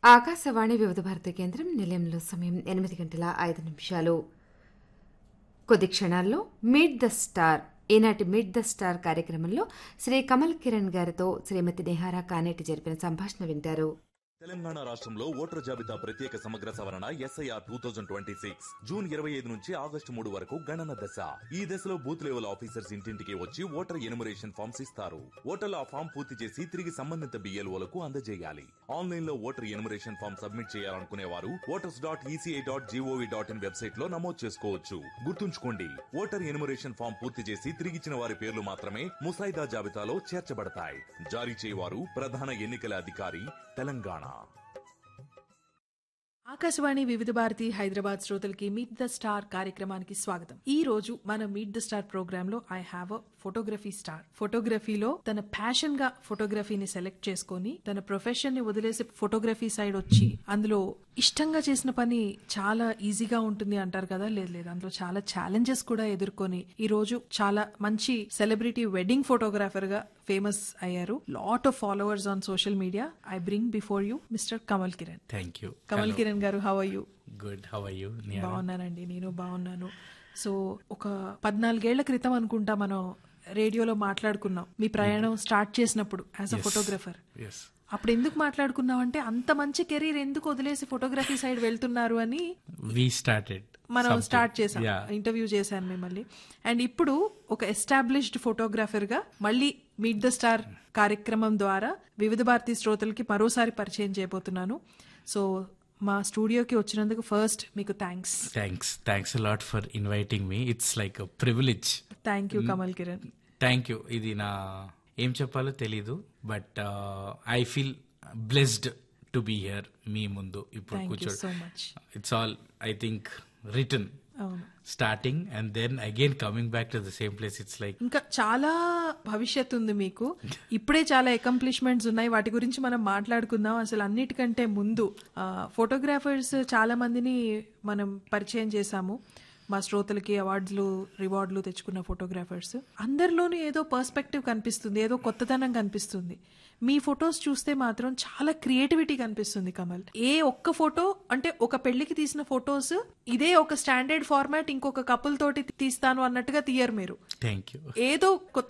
ఆకాశవాణి వివిధ భారతి కేంద్రం నిలయంలో సమయం ఎనిమిది గంటల ఐదు నిమిషాలు కొద్ది క్షణాల్లో మీట్ ద స్టార్ ఈనాటి మీట్ ద స్టార్ కార్యక్రమంలో శ్రీ కమల్ కిరణ్ గారితో శ్రీమతి నిహారా కానేటి జరిపిన సంభాషణ వింటారు తెలంగాణ రాష్ట్రంలో ఓటర్ జాబితా ప్రత్యేక సమగ్ర సవరణ SIR two thousand twenty six June ఇరవై ఐదు నుంచి ఆగస్టు మూడు వరకు గణన దశ ఈ దశలో బూత్ లెవెల్ ఆఫీసర్స్ ఇంటింటికి వచ్చి ఓటర్ ఎనుమరేషన్ ఫామ్స్ ఇస్తారు ఓటర్లు ఆ ఫామ్ పూర్తి చేసి తిరిగి సంబంధిత బిఎల్ఓలకు అందజేయాలి ఆన్లైన్ లో ఓటర్ ఎనుమరేషన్ ఫామ్ సబ్మిట్ చేయాలనుకునే వారు voters dot ECI dot GOV dot in website లో నమోదు చేసుకోవచ్చు గుర్తుంచుకోండి ఓటర్ ఎనుమరేషన్ ఫామ్ పూర్తి చేసి తిరిగిచ్చిన వారి పేర్లు మాత్రమే ముసాయిదా జాబితాలో చేర్చబడతాయి జారీ చేయవారు ప్రధాన ఎన్నికల అధికారి తెలంగాణ ఆకాశవాణి వివిధ భారతి హైదరాబాద్ శ్రోతలకి మీట్ ద స్టార్ కార్యక్రమానికి స్వాగతం ఈ రోజు మన మీట్ ద స్టార్ ప్రోగ్రామ్ లో I have a photography star ఫోటోగ్రఫీలో తన ప్యాషన్ గా ఫోటోగ్రఫీని సెలెక్ట్ చేసుకొని తన ప్రొఫెషన్ ని వదిలేసి ఫోటోగ్రఫీ సైడ్ వచ్చి అందులో ఇష్టంగా చేసిన పని చాలా ఈజీగా ఉంటుంది అంటారు కదా లేదు లేదు అందులో చాలా ఛాలెంజెస్ కూడా ఎదుర్కొని ఈ రోజు చాలా మంచి సెలబ్రిటీ వెడ్డింగ్ ఫోటోగ్రాఫర్ గా ఫేమస్ అయ్యారు lot of followers on social media I bring before you mister Kamal Kiran thank you Kamal Kiran గారు how are you good how are you బాగున్నానండి నేను బాగున్నాను సో ఒక పద్నాలుగేళ్ల క్రితం అనుకుంటా మనం రేడియోలో మాట్లాడుకున్నాం మీ ప్రయాణం స్టార్ట్ చేసినప్పుడు యాజ్ అ ఫోటోగ్రఫర్ ఎస్ అప్పుడు ఎందుకు మాట్లాడుకున్నాం అంటే అంత మంచి కెరీర్ ఎందుకు వదిలేసి ఫోటోగ్రఫీ సైడ్ వెళ్తున్నారు అని వి స్టార్టెడ్ మనం స్టార్ట్ చేసాం ఇంటర్వ్యూ చేశాను మిమ్మల్ని అండ్ ఇప్పుడు ఒక ఎస్టాబ్లిష్డ్ ఫోటోగ్రాఫర్ గా మళ్ళీ మీట్ ద స్టార్ కార్యక్రమం ద్వారా వివిధ భారతీ శ్రోతలకి మరోసారి పరిచయం చేయబోతున్నాను సో మా స్టూడియోకి వచ్చినందుకు ఫస్ట్ మీకు thanks thanks thanks a lot for inviting me it's like a privilege thank you Kamal Kiran thank you ఇది నా ఏం చెప్పాలో తెలీదు but I feel blessed to be here మీ ముందు ఇప్పుడు థ్యాంక్ యూ కూర్చోడు so much it's all I think return అవును starting and then again coming back to the same place it's like ఇంకా చాలా భవిష్యత్తు ఉంది మీకు ఇప్పుడే చాలా అకంప్లిష్మెంట్స్ ఉన్నాయి వాటి గురించి మనం మాట్లాడుకుందాం అసలు అన్నిటికంటే ముందు ఫోటోగ్రాఫర్స్ చాలా మందిని మనం పరిచయం చేశాము మా శ్రోతలకి అవార్డులు రివార్డులు తెచ్చుకున్న ఫోటోగ్రాఫర్స్ అందరిలోనూ ఏదో పర్స్పెక్టివ్ కనిపిస్తుంది ఏదో కొత్తదనం కనిపిస్తుంది మీ ఫొటోస్ చూస్తే మాత్రం చాలా క్రియేటివిటీ కనిపిస్తుంది కమల్ ఏ ఒక్క ఫోటో అంటే ఒక పెళ్లికి తీసిన ఫొటోస్ ఇదే ఒక స్టాండర్డ్ ఫార్మాట్ ఇంకొక కపుల్ తోటి తీస్తాను అన్నట్టుగా తీయరు మీరు థ్యాంక్ యూ ఏదో కొత్త